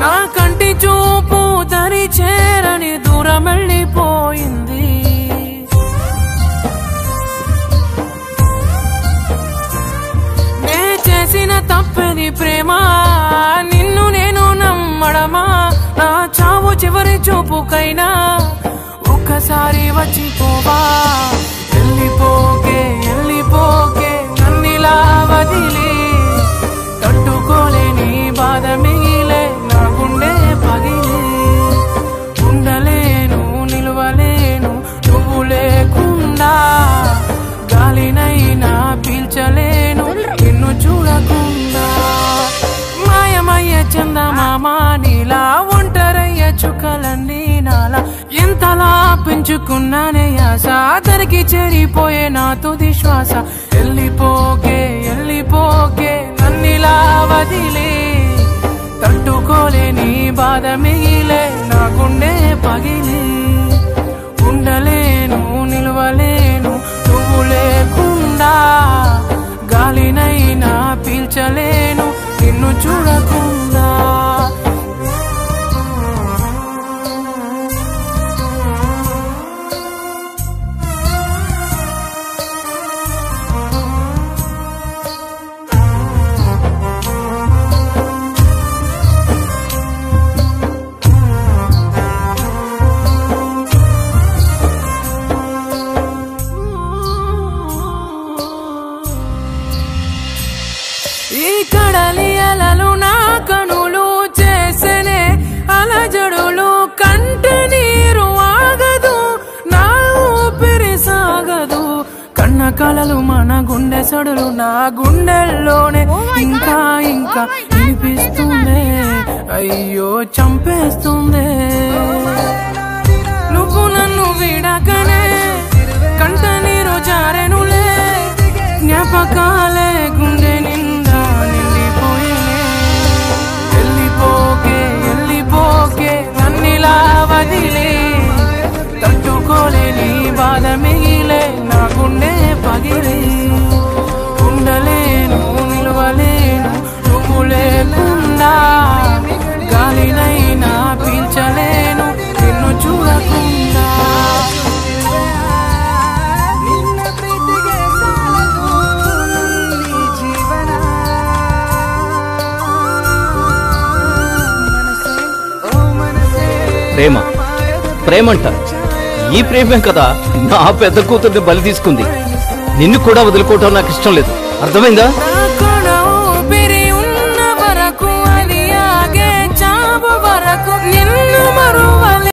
నా కంటి చూపు దరి చేరని దూరం వెళ్ళిపోయింది నే చేసిన తప్పని ప్రేమ నిన్ను నేను నమ్మడమా నా చావు చివరి చూపుకైనా ఒక్కసారి వచ్చిపోవా వెళ్ళిపోకే వెళ్ళిపోకే నన్నిలా వదిలి తట్టుకోలేని బాధ మిగిలే నా గుండె పగిలి ఉండలేను నిలవలేను నువ్వు లేకుండా గాలినైనా పీల్చలేను నిన్ను చూడకుండా మాయమయ్య చందమామ నీలా ఒంటరయ్య చుక్కలన్నీ నాలా ఎంతలా పెంచుకున్నానే ఆశ తనకి చేరిపోయే నా తుది శ్వాస వెళ్ళిపోకే వెళ్ళిపోకే నన్నిలా వదిలే తట్టుకోలేని బాధ మిగిలే నా గుండె పగిలి ఉండలేను నిలవలేను నువ్వు లేకుండా గాలినైనా పీల్చలేను నిన్ను చూడకుండా ఈ కడలి అలలు నా కనులు చేసనే అలజడులు కంట నీరు ఆగదు నా ఊపిరి సాగదు కన్న కలలు మన గుండె సడులు నా గుండెల్లోనే ఇంకా ఇంకా వినిపిస్తుంది అయ్యో చంపేస్తుంది నువ్వు నన్ను విడకనే కంట నీరు జారెనులే జ్ఞాపకాలే గుండె నిండా నిండిపోయేనే వెళ్ళిపోకే వెళ్ళిపోకే నన్నిలా వదిలే తట్టుకోలేని బాధ మిగిలే నా గుండె పగిలే ఉండలేను నిలవలేను నువ్వు లేకుండా గాలినైనా పీల్చలేను నిన్ను చూడకుండా ನಿನ್ನ ಪ್ರೀತಿಗೆ ಸಾಲದು ಈ ಜೀವನ ಮನಸ್ಸೇ ಓ ಮನಸ್ಸೇ ప్రేమ ప్రేమంట ఈ ప్రేమే కదా నా పెద్ద కూతుర్ని బలి తీసుకుంది నిన్ను కూడా వదులుకోవటం నాకు ఇష్టం లేదు అర్థమైందా నాకు